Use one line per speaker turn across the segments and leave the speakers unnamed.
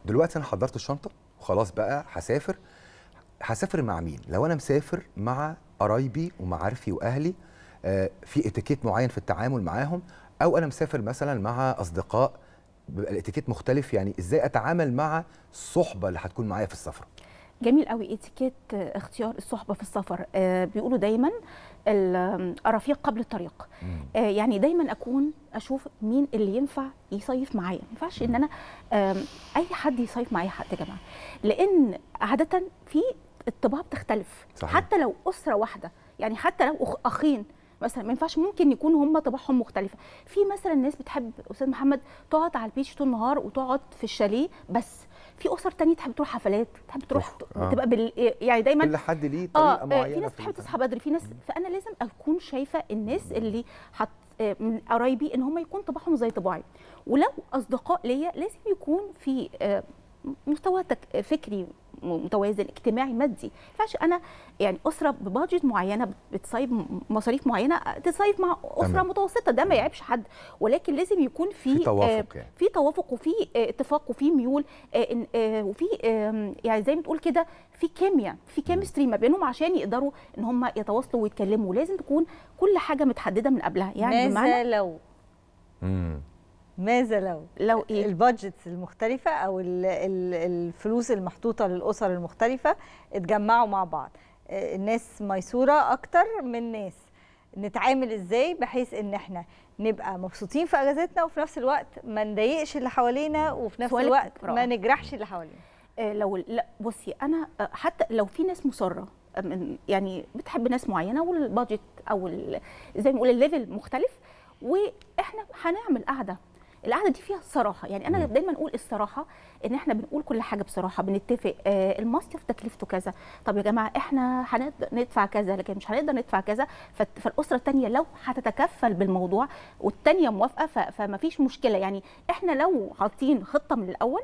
دلوقتي انا حضرت الشنطه وخلاص بقى هسافر هسافر مع مين لو انا مسافر مع قرايبي ومعارفي واهلي آه، في اتيكيت معين في التعامل معاهم او انا مسافر مثلا مع اصدقاء بيبقى الاتيكيت مختلف يعني ازاي اتعامل مع الصحبه اللي هتكون معايا في السفر
جميل قوي اتيكيت آه، اختيار الصحبه في السفر آه، بيقولوا دايما ال- الرفيق قبل الطريق آه، يعني دايما اكون اشوف مين اللي ينفع يصيف معايا ما ينفعش ان انا آم، اي حد يصيف معايا حد يا جماعه لان عاده في الطباع بتختلف
صحيح.
حتى لو اسره واحده يعني حتى لو أخ- اخين مثلا ما ينفعش ممكن يكونوا هم طباعهم مختلفه في مثلا ناس بتحب استاذ محمد تقعد على البيتش طول النهار وتقعد في الشاليه بس في اسر تانية تحب تروح حفلات تحب تروح
آه.
بتبقى بال... يعني دايما
كل حد ليه
اه
طريقه
آه،
معينه
في ناس
في
بتحب
البتاع.
تصحى بدري في ناس فانا لازم اكون شايفه الناس اللي حت آه، من قرايبي ان هم يكون طباعهم زي طباعي ولو اصدقاء ليا لازم يكون في آه، مستوى تك- فكري متوازن اجتماعي مادي ما ينفعش انا يعني اسره ببادجت معينه بتصيف مصاريف معينه تصيف مع اسره
تمام.
متوسطه ده ما يعيبش حد ولكن لازم يكون في
في توافق
آه،
يعني.
في توافق وفي آه، اتفاق وفي ميول آه، إن- آه، وفي آم، يعني زي ما تقول كده في كيمياء في كيمستري ما بينهم عشان يقدروا ان هم يتواصلوا ويتكلموا لازم تكون كل حاجه متحدده من قبلها يعني
ماذا
بمعنى
لو
مم.
ماذا لو
لو ايه
البادجتس المختلفة أو ال- ال- الفلوس المحطوطة للأسر المختلفة اتجمعوا مع بعض آه، الناس ميسورة أكتر من ناس نتعامل إزاي بحيث إن إحنا نبقى مبسوطين في أجازتنا وفي نفس الوقت ما نضايقش اللي حوالينا وفي نفس
سؤالك
الوقت
رائع.
ما نجرحش اللي حوالينا
آه، لو لا بصي انا آه، حتى لو في ناس مصره آه، من يعني بتحب ناس معينه والبادجت او ال- زي ما نقول الليفل مختلف واحنا هنعمل قعده القعده دي فيها الصراحه يعني انا
مم.
دايما اقول الصراحه ان احنا بنقول كل حاجه بصراحه بنتفق آه المصيف تكلفته كذا طب يا جماعه احنا هنقدر ندفع كذا لكن مش هنقدر ندفع كذا فت- فالاسره الثانيه لو هتتكفل بالموضوع والثانيه موافقه ف- فما فيش مشكله يعني احنا لو حاطين خطه من الاول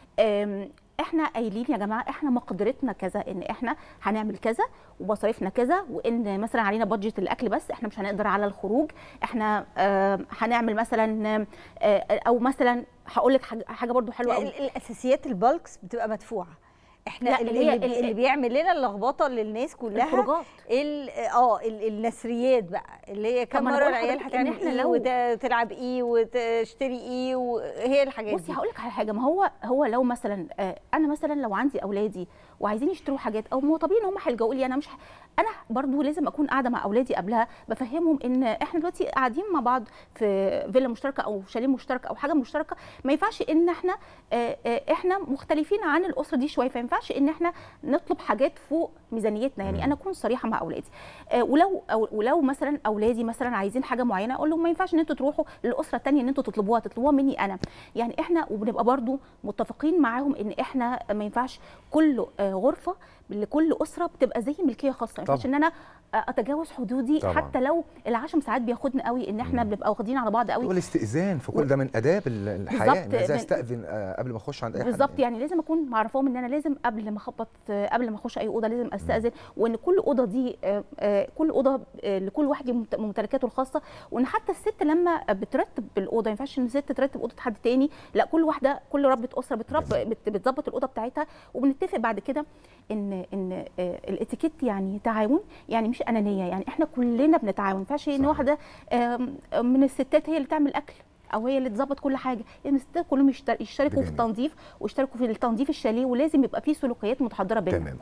آم، احنا قايلين يا جماعه احنا مقدرتنا كذا ان احنا هنعمل كذا ومصاريفنا كذا وان مثلا علينا بادجت الاكل بس احنا مش هنقدر على الخروج احنا آم، هنعمل مثلا آم، آه، او مثلا هقول لك حاجه حاجة برضو حلوه قوي
ال- الأساسيات البالكس بتبقى مدفوعة احنا
لا،
اللي,
اللي هي
اللي,
ال-
اللي بيعمل لنا اللخبطه للناس كلها
الخروجات
ال- اه ال- النسريات بقى اللي هي
طب
كم
ما أنا
مره
بقول
العيال
لحضرتك إن
هتعمل
إحنا
ايه
لو-
وتلعب ايه وتشتري ايه وهي الحاجات
بصي
دي
هقول لك على حاجه ما هو هو لو مثلا آه، انا مثلا لو عندي اولادي وعايزين يشتروا حاجات او ما هو طبيعي ان هم هيلجؤوا لي انا مش ه... انا برضو لازم اكون قاعده مع اولادي قبلها بفهمهم ان احنا دلوقتي قاعدين مع بعض في فيلا مشتركه او شاليه مشترك او حاجه مشتركه ما ينفعش ان احنا آه، آه، احنا مختلفين عن الاسره دي شويه فما ينفعش ان احنا نطلب حاجات فوق ميزانيتنا يعني انا اكون صريحه مع اولادي آه، ولو أو ولو مثلا اولادي مثلا عايزين حاجه معينه اقول لهم ما ينفعش ان انتوا تروحوا للاسره الثانيه ان انتوا تطلبوها تطلبوها مني انا يعني احنا وبنبقى برضو متفقين معاهم ان احنا ما ينفعش كل آه، غرفه لكل اسره بتبقى زي ملكيه خاصه ما ينفعش
طبعاً.
ان انا آه، اتجاوز حدودي
طبعاً.
حتى لو العشم ساعات بياخدنا قوي ان احنا
مم.
بنبقى واخدين على بعض قوي
والاستئذان في كل ده من اداب ال- الحياه
بالظبط،
ان ازاي
من-
استاذن آه، قبل ما اخش عند اي حد
بالظبط يعني لازم اكون معرفاهم ان انا لازم قبل ما اخبط آه، قبل ما اخش اي اوضه لازم استاذن وان كل اوضه دي آه، آه، كل اوضه آه، لكل واحد ممت- ممتلكاته الخاصه وان حتى الست لما بترتب الاوضه ما ينفعش ان الست ترتب اوضه حد تاني لا كل واحده كل ربة اسره بترب بت- بتظبط الاوضه بتاعتها وبنتفق بعد كده ان ان آه، الاتيكيت يعني تعاون يعني مش انانيه يعني احنا كلنا بنتعاون ما ينفعش ان
صحيح.
واحده آم، من الستات هي اللي تعمل اكل او هي اللي تظبط كل حاجه يعني الستات كلهم يشتر- يشتركوا في
بجميل.
التنظيف ويشتركوا في التنظيف الشاليه ولازم يبقى في سلوكيات متحضره بينهم
تمام